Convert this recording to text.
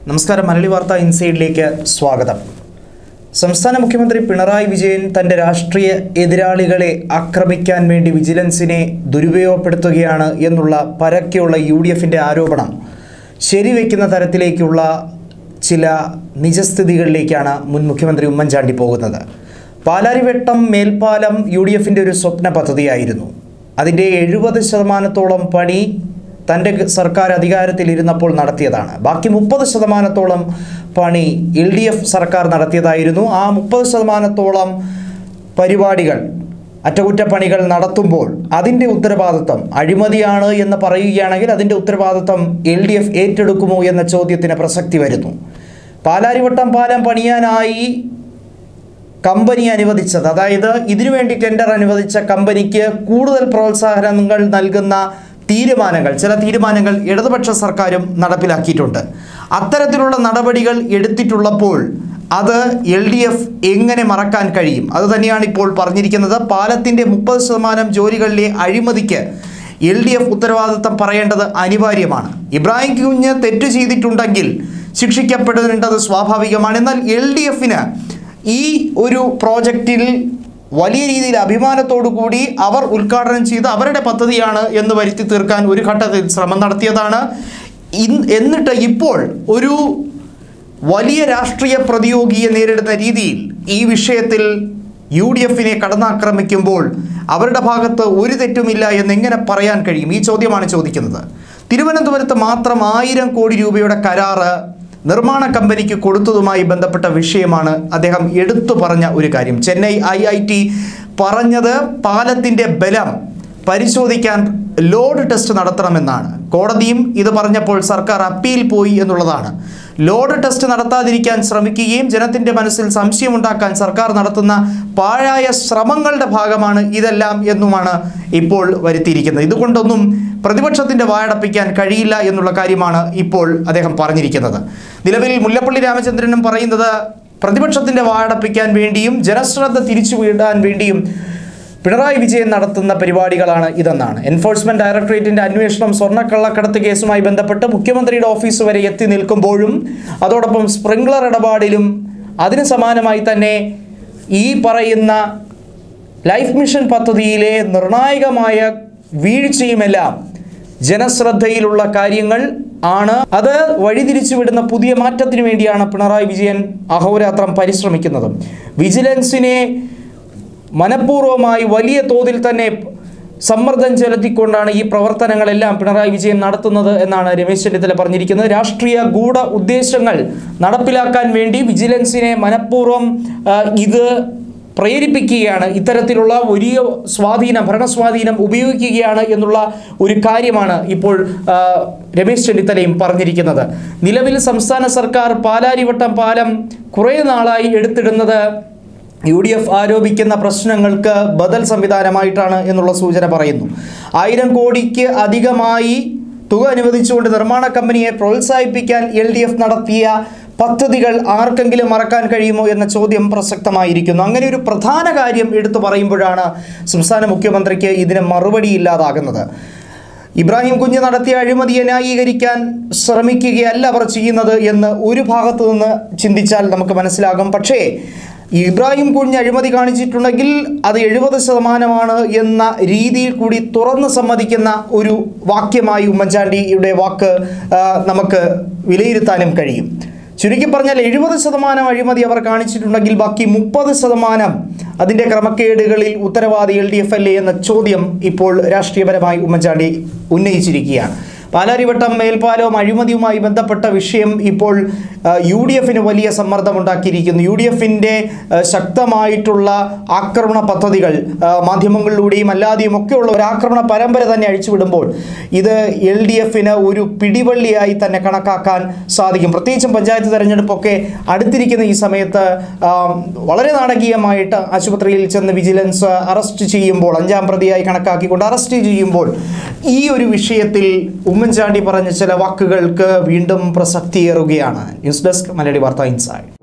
നമസ്കാരം മലയാളി വാർത്ത ഇൻസൈഡിലേക്ക് സ്വാഗതം സംസ്ഥാന മുഖ്യമന്ത്രി പിണറായി വിജയൻ തൻ്റെ രാഷ്ട്രീയ എതിരാളികളെ ആക്രമിക്കാൻ വേണ്ടി വിജിലൻസിനെ ദുരുപയോഗപ്പെടുത്തുകയാണ് എന്നുള്ള പരക്കെയുള്ള യു ഡി എഫിൻ്റെ ആരോപണം ശരിവെക്കുന്ന തരത്തിലേക്കുള്ള ചില നിജസ്ഥിതികളിലേക്കാണ് മുൻ മുഖ്യമന്ത്രി ഉമ്മൻചാണ്ടി പോകുന്നത് പാലാരിവട്ടം മേൽപ്പാലം യു ഡി എഫിൻ്റെ ഒരു സ്വപ്ന പദ്ധതിയായിരുന്നു അതിൻ്റെ എഴുപത് ശതമാനത്തോളം പണി തൻ്റെ സർക്കാർ അധികാരത്തിലിരുന്നപ്പോൾ നടത്തിയതാണ് ബാക്കി മുപ്പത് ശതമാനത്തോളം പണി എൽ ഡി എഫ് സർക്കാർ നടത്തിയതായിരുന്നു ആ മുപ്പത് ശതമാനത്തോളം പരിപാടികൾ അറ്റകുറ്റപ്പണികൾ നടത്തുമ്പോൾ അതിൻ്റെ ഉത്തരവാദിത്വം അഴിമതിയാണ് എന്ന് പറയുകയാണെങ്കിൽ അതിൻ്റെ ഉത്തരവാദിത്വം എൽ ഡി എഫ് ഏറ്റെടുക്കുമോ എന്ന ചോദ്യത്തിന് പ്രസക്തി വരുന്നു പാലാരിവട്ടം പാലം പണിയാനായി കമ്പനി അനുവദിച്ചത് അതായത് ഇതിനുവേണ്ടി ടെൻഡർ അനുവദിച്ച കമ്പനിക്ക് കൂടുതൽ പ്രോത്സാഹനങ്ങൾ നൽകുന്ന തീരുമാനങ്ങൾ ചില തീരുമാനങ്ങൾ ഇടതുപക്ഷ സർക്കാരും നടപ്പിലാക്കിയിട്ടുണ്ട് അത്തരത്തിലുള്ള നടപടികൾ എടുത്തിട്ടുള്ളപ്പോൾ അത് എൽ ഡി എഫ് എങ്ങനെ മറക്കാൻ കഴിയും അത് തന്നെയാണ് ഇപ്പോൾ പറഞ്ഞിരിക്കുന്നത് പാലത്തിൻ്റെ മുപ്പത് ശതമാനം ജോലികളിലെ അഴിമതിക്ക് എൽ ഡി എഫ് ഉത്തരവാദിത്തം പറയേണ്ടത് അനിവാര്യമാണ് ഇബ്രാഹിം കുഞ്ഞ് തെറ്റ് ചെയ്തിട്ടുണ്ടെങ്കിൽ ശിക്ഷിക്കപ്പെടേണ്ടത് സ്വാഭാവികമാണ് എന്നാൽ എൽ ഡി എഫിന് ഈ ഒരു പ്രോജക്റ്റിൽ വലിയ രീതിയിൽ അഭിമാനത്തോടു കൂടി അവർ ഉദ്ഘാടനം ചെയ്ത് അവരുടെ പദ്ധതിയാണ് എന്ന് വരുത്തി തീർക്കാൻ ഒരു ഘട്ടത്തിൽ ശ്രമം നടത്തിയതാണ് ഇൻ- എന്നിട്ട് ഇപ്പോൾ ഒരു വലിയ രാഷ്ട്രീയ പ്രതിയോഗിയെ നേരിടുന്ന രീതിയിൽ ഈ വിഷയത്തിൽ യു ഡി എഫിനെ കടന്നാക്രമിക്കുമ്പോൾ അവരുടെ ഭാഗത്ത് ഒരു തെറ്റുമില്ല എന്നെങ്ങനെ പറയാൻ കഴിയും ഈ ചോദ്യമാണ് ചോദിക്കുന്നത് തിരുവനന്തപുരത്ത് മാത്രം ആയിരം കോടി രൂപയുടെ കരാറ് നിർമ്മാണ കമ്പനിക്ക് കൊടുത്തതുമായി ബന്ധപ്പെട്ട വിഷയമാണ് അദ്ദേഹം എടുത്തു പറഞ്ഞ ഒരു കാര്യം ചെന്നൈ ഐ ഐ ടി പറഞ്ഞത് പാലത്തിൻ്റെ ബലം പരിശോധിക്കാൻ ലോഡ് ടെസ്റ്റ് നടത്തണമെന്നാണ് കോടതിയും ഇത് പറഞ്ഞപ്പോൾ സർക്കാർ അപ്പീൽ പോയി എന്നുള്ളതാണ് ലോഡ് ടെസ്റ്റ് നടത്താതിരിക്കാൻ ശ്രമിക്കുകയും ജനത്തിൻ്റെ മനസ്സിൽ സംശയമുണ്ടാക്കാൻ സർക്കാർ നടത്തുന്ന പാഴായ ശ്രമങ്ങളുടെ ഭാഗമാണ് ഇതെല്ലാം എന്നുമാണ് ഇപ്പോൾ വരുത്തിയിരിക്കുന്നത് ഇതുകൊണ്ടൊന്നും പ്രതിപക്ഷത്തിൻ്റെ വായടപ്പിക്കാൻ കഴിയില്ല എന്നുള്ള കാര്യമാണ് ഇപ്പോൾ അദ്ദേഹം പറഞ്ഞിരിക്കുന്നത് നിലവിൽ മുല്ലപ്പള്ളി രാമചന്ദ്രനും പറയുന്നത് പ്രതിപക്ഷത്തിൻ്റെ വായടപ്പിക്കാൻ വേണ്ടിയും ജനശ്രദ്ധ തിരിച്ചുവിടാൻ വേണ്ടിയും പിണറായി വിജയൻ നടത്തുന്ന പരിപാടികളാണ് ഇതെന്നാണ് എൻഫോഴ്സ്മെന്റ് ഡയറക്ടറേറ്റിന്റെ അന്വേഷണം സ്വർണ്ണക്കള്ളക്കടത്ത് കേസുമായി ബന്ധപ്പെട്ട് മുഖ്യമന്ത്രിയുടെ ഓഫീസ് വരെ എത്തി നിൽക്കുമ്പോഴും അതോടൊപ്പം സ്പ്രിംഗ്ലർ ഇടപാടിലും അതിന് സമാനമായി തന്നെ ഈ പറയുന്ന ലൈഫ് മിഷൻ പദ്ധതിയിലെ നിർണായകമായ വീഴ്ചയുമെല്ലാം ജനശ്രദ്ധയിലുള്ള കാര്യങ്ങൾ ആണ് അത് വഴിതിരിച്ചുവിടുന്ന പുതിയ മാറ്റത്തിന് വേണ്ടിയാണ് പിണറായി വിജയൻ അഹോരാത്രം പരിശ്രമിക്കുന്നത് വിജിലൻസിനെ മനഃപൂർവ്വമായി വലിയ തോതിൽ തന്നെ സമ്മർദ്ദം ചെലുത്തിക്കൊണ്ടാണ് ഈ പ്രവർത്തനങ്ങളെല്ലാം പിണറായി വിജയൻ നടത്തുന്നത് എന്നാണ് രമേശ് ചെന്നിത്തല പറഞ്ഞിരിക്കുന്നത് രാഷ്ട്രീയ ഗൂഢ ഉദ്ദേശങ്ങൾ നടപ്പിലാക്കാൻ വേണ്ടി വിജിലൻസിനെ മനഃപൂർവ്വം ആ, ഇത് പ്രേരിപ്പിക്കുകയാണ് ഇത്തരത്തിലുള്ള വലിയ സ്വാധീനം ഭരണസ്വാധീനം ഉപയോഗിക്കുകയാണ് എന്നുള്ള ഒരു കാര്യമാണ് ഇപ്പോൾ ആ, രമേശ് ചെന്നിത്തലയും പറഞ്ഞിരിക്കുന്നത് നിലവിൽ സംസ്ഥാന സർക്കാർ പാലാരിവട്ടം പാലം കുറേ നാളായി എടുത്തിടുന്നത് യു ഡി എഫ് ആരോപിക്കുന്ന പ്രശ്നങ്ങൾക്ക് ബദൽ സംവിധാനമായിട്ടാണ് എന്നുള്ള സൂചന പറയുന്നു ആയിരം കോടിക്ക് അധികമായി തുക അനുവദിച്ചുകൊണ്ട് നിർമ്മാണ കമ്പനിയെ പ്രോത്സാഹിപ്പിക്കാൻ എൽ ഡി എഫ് നടത്തിയ പദ്ധതികൾ ആർക്കെങ്കിലും മറക്കാൻ കഴിയുമോ എന്ന ചോദ്യം പ്രസക്തമായിരിക്കുന്നു അങ്ങനെ ഒരു പ്രധാന കാര്യം എടുത്തു പറയുമ്പോഴാണ് സംസ്ഥാന മുഖ്യമന്ത്രിക്ക് ഇതിന് മറുപടി ഇല്ലാതാകുന്നത് ഇബ്രാഹിം കുഞ്ഞ് നടത്തിയ അഴിമതിയെ ന്യായീകരിക്കാൻ ശ്രമിക്കുകയല്ല അവർ ചെയ്യുന്നത് എന്ന് ഒരു ഭാഗത്തു നിന്ന് ചിന്തിച്ചാൽ നമുക്ക് മനസ്സിലാകും പക്ഷേ ഇബ്രാഹിം കുഞ്ഞ് അഴിമതി കാണിച്ചിട്ടുണ്ടെങ്കിൽ അത് എഴുപത് ശതമാനമാണ് എന്ന രീതിയിൽ കൂടി തുറന്ന് സമ്മതിക്കുന്ന ഒരു വാക്യമായി ഉമ്മൻചാണ്ടിയുടെ വാക്ക് ആ, നമുക്ക് വിലയിരുത്താനും കഴിയും ചുരുക്കി പറഞ്ഞാൽ എഴുപത് ശതമാനം അഴിമതി അവർ കാണിച്ചിട്ടുണ്ടെങ്കിൽ ബാക്കി മുപ്പത് ശതമാനം അതിൻ്റെ ക്രമക്കേടുകളിൽ ഉത്തരവാദി എൽ ഡി എഫ് അല്ലേ എന്ന ചോദ്യം ഇപ്പോൾ രാഷ്ട്രീയപരമായി ഉമ്മൻചാണ്ടി ഉന്നയിച്ചിരിക്കുകയാണ് പാലാരിവട്ടം മേൽപ്പാലവും അഴിമതിയുമായി ബന്ധപ്പെട്ട വിഷയം ഇപ്പോൾ യു ഡി എഫിന് വലിയ സമ്മർദ്ദമുണ്ടാക്കിയിരിക്കുന്നു യു ഡി എഫിൻ്റെ ശക്തമായിട്ടുള്ള ആക്രമണ പദ്ധതികൾ ആ, മാധ്യമങ്ങളിലൂടെയും അല്ലാതെയും ഒക്കെയുള്ള ഒരു ആക്രമണ പരമ്പര തന്നെ അഴിച്ചുവിടുമ്പോൾ ഇത് എൽ ഡി എഫിന് ഒരു പിടിവള്ളിയായി തന്നെ കണക്കാക്കാൻ സാധിക്കും പ്രത്യേകിച്ചും പഞ്ചായത്ത് തെരഞ്ഞെടുപ്പൊക്കെ അടുത്തിരിക്കുന്ന ഈ സമയത്ത് ആ, വളരെ നാടകീയമായിട്ട് ആശുപത്രിയിൽ ചെന്ന് വിജിലൻസ് അറസ്റ്റ് ചെയ്യുമ്പോൾ അഞ്ചാം പ്രതിയായി കണക്കാക്കിക്കൊണ്ട് അറസ്റ്റ് ചെയ്യുമ്പോൾ ഈ ഒരു വിഷയത്തിൽ ഉമ്മൻചാണ്ടി പറഞ്ഞ ചില വാക്കുകൾക്ക് വീണ്ടും പ്രസക്തിയേറുകയാണ് ന്യൂസ് ഡെസ്ക് മലയാളി വാർത്ത ഇൻസൈഡ്